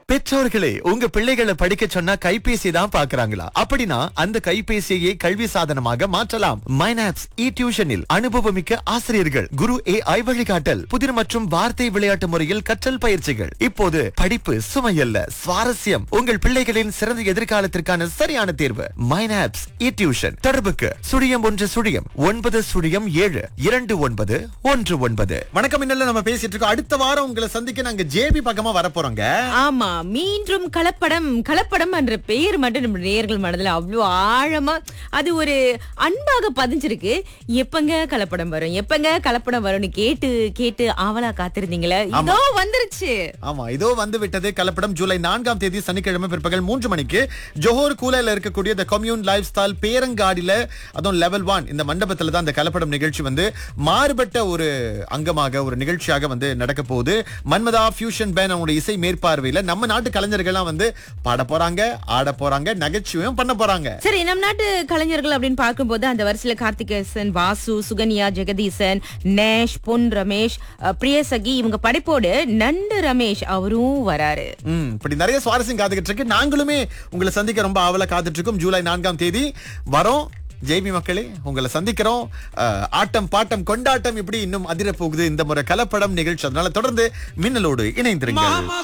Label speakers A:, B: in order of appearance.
A: பெற்றோர்களே உங்க பிள்ளைகளை படிக்க சொன்னா கைபேசி தான் பாக்குறாங்களா அப்படின்னா அந்த கைபேசியை கல்வி சாதனமாக மாற்றலாம் மைனாப்ஸ் இ டியூஷனில் அனுபவமிக்க ஆசிரியர்கள் குரு ஏ ஐ வழிகாட்டல் புதிர் மற்றும் வார்த்தை விளையாட்டு முறையில் கற்றல் பயிற்சிகள் இப்போது படிப்பு சுமையல்ல சுவாரஸ்யம் உங்கள் பிள்ளைகளின் சிறந்த எதிர்காலத்திற்கான சரியான தேர்வு மைனாப்ஸ் இ டியூஷன் தொடர்புக்கு சுழியம் ஒன்று சுழியம் ஒன்பது சுழியம் ஏழு இரண்டு ஒன்பது ஒன்று ஒன்பது
B: வணக்கம் இன்னல்ல நம்ம பேசிட்டு இருக்கோம் அடுத்த வாரம் உங்களை சந்திக்க நாங்க ஜேபி பக்கமா வர போறோங்க
C: ஆமா மீண்டும் கலப்படம் கலப்படம் என்ற பெயர் மட்டும் நம்ம நேர்கள் மனதுல அவ்வளவு ஆழமா அது ஒரு அன்பாக பதிஞ்சிருக்கு எப்பங்க கலப்படம் வரும் எப்பங்க கலப்படம் வரும்னு கேட்டு கேட்டு ஆவலா காத்திருந்தீங்களே இதோ வந்துருச்சு
B: ஆமா இதோ வந்து விட்டது கலப்படம் ஜூலை நான்காம் தேதி சனிக்கிழமை பிற்பகல் மூன்று மணிக்கு ஜோஹர் கூலையில இருக்கக்கூடிய இந்த கம்யூன் லைஃப் ஸ்டைல் பேரங்காடியில அதுவும் லெவல் ஒன் இந்த மண்டபத்துல தான் அந்த கலப்படம் நிகழ்ச்சி வந்து மாறுபட்ட ஒரு அங்கமாக ஒரு நிகழ்ச்சியாக வந்து நடக்க போகுது மன்மதா ஃபியூஷன் பேன் அவங்களுடைய இசை மேற்பார்வையில நம்ம நாட்டு கலைஞர்கள்லாம் வந்து பாட போறாங்க ஆட போறாங்க நகைச்சுவையும் பண்ண போறாங்க
C: சரி நம் நாட்டு கலைஞர்கள் அப்படின்னு பார்க்கும்போது அந்த வரிசையில கார்த்திகேசன் வாசு சுகன்யா ஜெகதீசன் நேஷ் பொன் ரமேஷ் அஹ், பிரியசகி இவங்க படைப்போடு நண்டு ரமேஷ் அவரும் வராரு
B: ம் இப்படி நிறைய சுவாரஸ்யம் காத்துக்கிட்டு இருக்கு நாங்களுமே உங்களை சந்திக்க ரொம்ப ஆவலா காத்துட்டு இருக்கோம் ஜூலை நான்காம் தேதி வரோம் ஜெய்பி மக்களே உங்களை சந்திக்கிறோம் அஹ், ஆட்டம் பாட்டம் கொண்டாட்டம் இப்படி இன்னும் அதிர போகுது இந்த முறை கலப்படம் நிகழ்ச்சி அதனால தொடர்ந்து மின்னலோடு இணைந்திருங்கள்